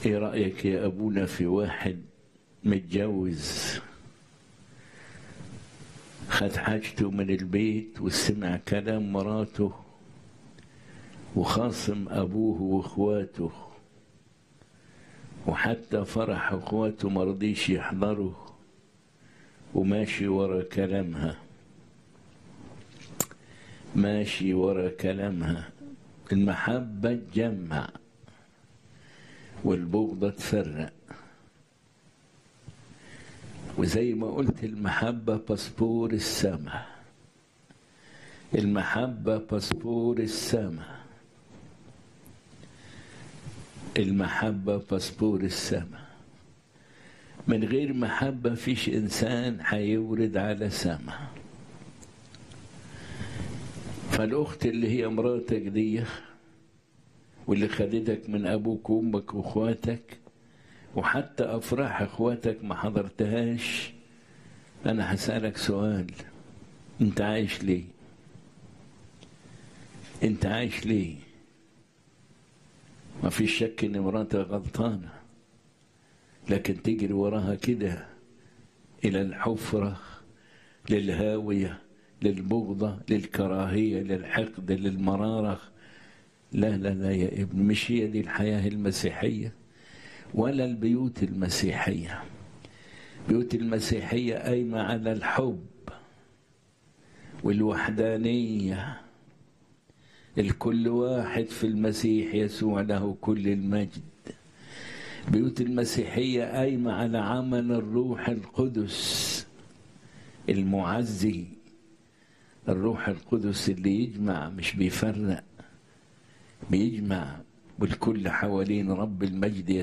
ايه رأيك يا ابونا في واحد متجوز خد حاجته من البيت وسمع كلام مراته وخاصم ابوه واخواته وحتى فرح اخواته مرضيش يحضروا وماشي ورا كلامها ماشي ورا كلامها المحبة تجمع والبغضة تفرق وزي ما قلت المحبة باسبور السماء المحبة باسبور السماء المحبة باسبور السماء من غير محبة فيش إنسان هيورد على سماء فالأخت اللي هي مراتك دي واللي خدتك من أبوك وأمك وأخواتك وحتى أفراح أخواتك ما حضرتهاش أنا هسألك سؤال أنت عايش ليه؟ أنت عايش ليه؟ ما فيش شك إن مراتك غلطانة لكن تجري وراها كده إلى الحفرة للهاوية للبغضة للكراهية للحقد للمرارة لا لا لا يا ابن مش هي دي الحياة المسيحية ولا البيوت المسيحية بيوت المسيحية قايمة على الحب والوحدانية الكل واحد في المسيح يسوع له كل المجد بيوت المسيحية قايمة على عمل الروح القدس المعزي الروح القدس اللي يجمع مش بيفرق بيجمع والكل حوالين رب المجد